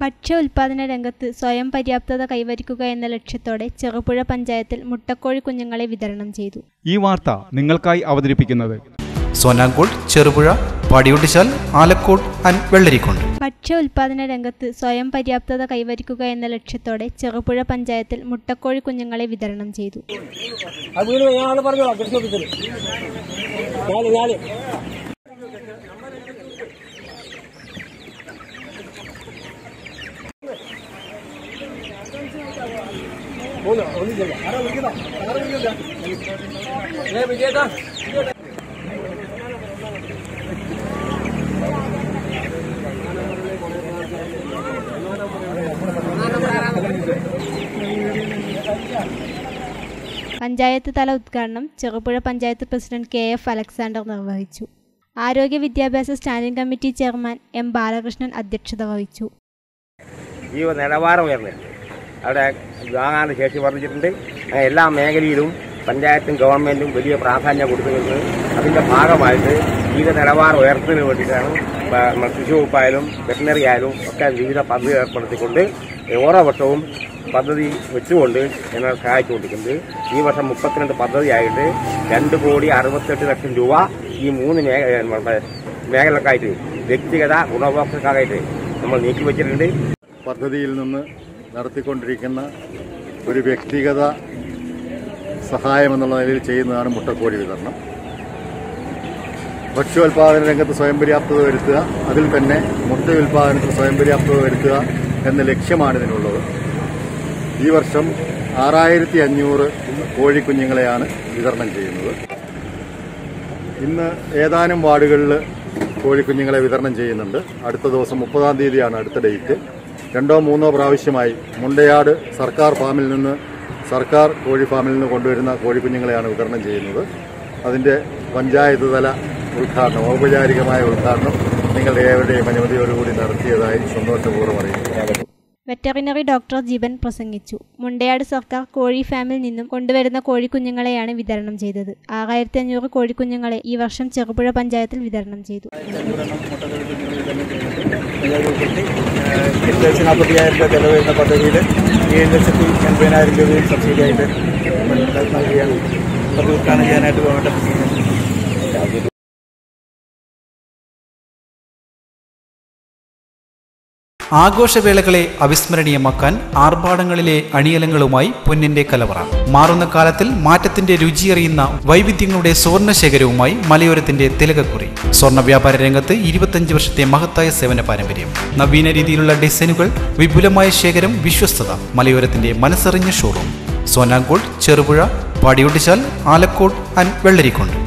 ഭക്ഷ്യ ഉൽപാദന രംഗത്ത് സ്വയം പര്യാപ്തത കൈവരിക്കുക എന്ന ലക്ഷ്യത്തോടെ ചെറുപുഴ പഞ്ചായത്തിൽ മുട്ടക്കോഴി കുഞ്ഞുങ്ങളെ വിതരണം ചെയ്തു ഈ വാർത്ത നിങ്ങൾക്കായി അവതരിപ്പിക്കുന്നത് സോനാങ്കോട് ചെറുപുഴ പാടിയൊട്ടിച്ചാൽ ആലക്കോട് ആൻഡ് വെള്ളരിക്കുണ്ട് ഭക്ഷ്യ ഉൽപാദന രംഗത്ത് സ്വയം പര്യാപ്തത കൈവരിക്കുക എന്ന ലക്ഷ്യത്തോടെ ചെറുപുഴ പഞ്ചായത്തിൽ മുട്ടക്കോഴി കുഞ്ഞുങ്ങളെ വിതരണം ചെയ്തു അത് വീട് ഞാൻ പറഞ്ഞോളാം കൃഷി ഓഫീസർ ഞാന് ഞാന് മൂന്ന് ഒന്നില്ല ആരാ വിളിക്കുന്നോ ആരാ വിളിക്കുന്നോ ഏ വിജയേട്ടാ പഞ്ചായത്ത് തല ഉദ്ഘാടനം Cherupuzha panchayat president K F Alexander നിർവഹിച്ചു ആരോഗ്യ വിദ്യാഭ്യാസ standing committee chairman M Balakrishnan അധ്യക്ഷത വഹിച്ചു ജീവ നിലവാരം ഉയർന്നിട്ടുണ്ട് അവിടെ വാങ്ങാനുള്ള ശേഷി വർദ്ധിച്ചിട്ടുണ്ട് അങ്ങനെ എല്ലാ മേഖലയിലും പഞ്ചായത്തും ഗവൺമെന്റും വലിയ പ്രാധാന്യം കൊടുക്കുന്നുണ്ട് അതിന്റെ ഭാഗമായിട്ട് ജീവിത നിലവാരം ഉയർത്തുന്നതിന് വേണ്ടിയിട്ടാണ് പ- നമ്മുടെ കൃഷി വകുപ്പായാലും വെറ്റിനറി ആയാലും ഒക്കെ വിവിധ പദ്ധതി ഏർപ്പെടുത്തിക്കൊണ്ട് ഓരോ വർഷവും പദ്ധതി വെച്ചുകൊണ്ട് ഞങ്ങൾ സഹായിച്ചുകൊണ്ടിരിക്കുന്നത് ഈ വർഷം മുപ്പത്തിരണ്ട് പദ്ധതിയായിട്ട് രണ്ട് കോടി അറുപത്തെട്ട് ലക്ഷം രൂപ ഈ മൂന്ന് മേഖ നമ്മുടെ മേഖലക്കായിട്ട് വ്യക്തിഗത ഗുണഭോക്താക്കായിട്ട് നമ്മൾ നീക്കി വെച്ചിട്ടുണ്ട് പദ്ധതിയിൽ നിന്ന് നടത്തിക്കൊണ്ടിരിക്കുന്ന ഒരു വ്യക്തിഗത സഹായം എന്നുള്ള നിലയിൽ ചെയ്യുന്നതാണ് മുട്ടക്കോഴി വിതരണം ഭക്ഷ്യോൽപാദന രംഗത്ത് സ്വയം പര്യാപ്തത വരുത്തുക അതിൽ തന്നെ മുട്ട ഉൽപാദനത്തിൽ സ്വയം പര്യാപ്തത വരുത്തുക എന്ന ലക്ഷ്യമാണ് ഇതിനുള്ളത് ഈ വർഷം ആറായിരത്തി അഞ്ഞൂറ് കോഴിക്കുഞ്ഞുങ്ങളെയാണ് വിതരണം ചെയ്യുന്നത് ഇന്ന് ഏതാനും വാർഡുകളിൽ കോഴിക്കുഞ്ഞുങ്ങളെ വിതരണം ചെയ്യുന്നുണ്ട് അടുത്ത ദിവസം മുപ്പതാം തീയതിയാണ് അടുത്ത ഡേറ്റ് രണ്ടോ മൂന്നോ പ്രാവശ്യമായി മുണ്ടയാട് സർക്കാർ ഫാമിൽ നിന്ന് സർക്കാർ കോഴി ഫാമിൽ നിന്ന് കൊണ്ടുവരുന്ന കോഴിക്കുഞ്ഞുങ്ങളെയാണ് വിതരണം ചെയ്യുന്നത് അതിൻ്റെ പഞ്ചായത്ത് തല ഉദ്ഘാടനം ഔപചാരികമായ ഉദ്ഘാടനം നിങ്ങളുടെ ഏവരുടെയും അനുമതിയോടുകൂടി നടത്തിയതായി സന്തോഷപൂർവ്വം അറിയിക്കുന്നു വെറ്ററിനറി ഡോക്ടർ ജീവൻ പ്രസംഗിച്ചു മുണ്ടയാട് സർക്കാർ കോഴി ഫാമിൽ നിന്നും കൊണ്ടുവരുന്ന കോഴിക്കുഞ്ഞുങ്ങളെയാണ് വിതരണം ചെയ്തത് ആറായിരത്തി അഞ്ഞൂറ് കോഴിക്കുഞ്ഞുങ്ങളെ ഈ വർഷം ചെറുപുഴ പഞ്ചായത്തിൽ വിതരണം ചെയ്തു എട്ട് ലക്ഷത്തി നാൽപ്പത്തിയായിരം രൂപ ചെലവ് വരുന്ന പദ്ധതിയിൽ ഏഴ് ലക്ഷത്തി എൺപതിനായിരം രൂപയും സബ്സിഡി ആയിട്ട് ഗവൺമെന്റ് നൽകുകയാണ് പദ്ധതി ഉദ്ഘാടനം ചെയ്യാനായിട്ട് ഗവൺമെന്റ് ആഘോഷവേളകളെ അവിസ്മരണീയമാക്കാൻ ആർഭാടങ്ങളിലെ അണിയലങ്ങളുമായി പൊന്നിന്റെ കലവറ മാറുന്ന കാലത്തിൽ മാറ്റത്തിന്റെ രുചിയറിയുന്ന വൈവിധ്യങ്ങളുടെ സ്വർണ്ണ ശേഖരവുമായി മലയോരത്തിന്റെ തിലകക്കുറി സ്വർണ്ണ വ്യാപാര രംഗത്ത് ഇരുപത്തഞ്ച് വർഷത്തെ മഹത്തായ സേവന പാരമ്പര്യം നവീന രീതിയിലുള്ള ഡിസൈനുകൾ വിപുലമായ ശേഖരം വിശ്വസ്തത മലയോരത്തിന്റെ മനസ്സറിഞ്ഞ ഷോറൂം സോനാങ്കോട് ചെറുപുഴ പാടിയൊട്ടിച്ചാൽ ആലക്കോട് ആൻഡ് വെള്ളരിക്കുണ്ട്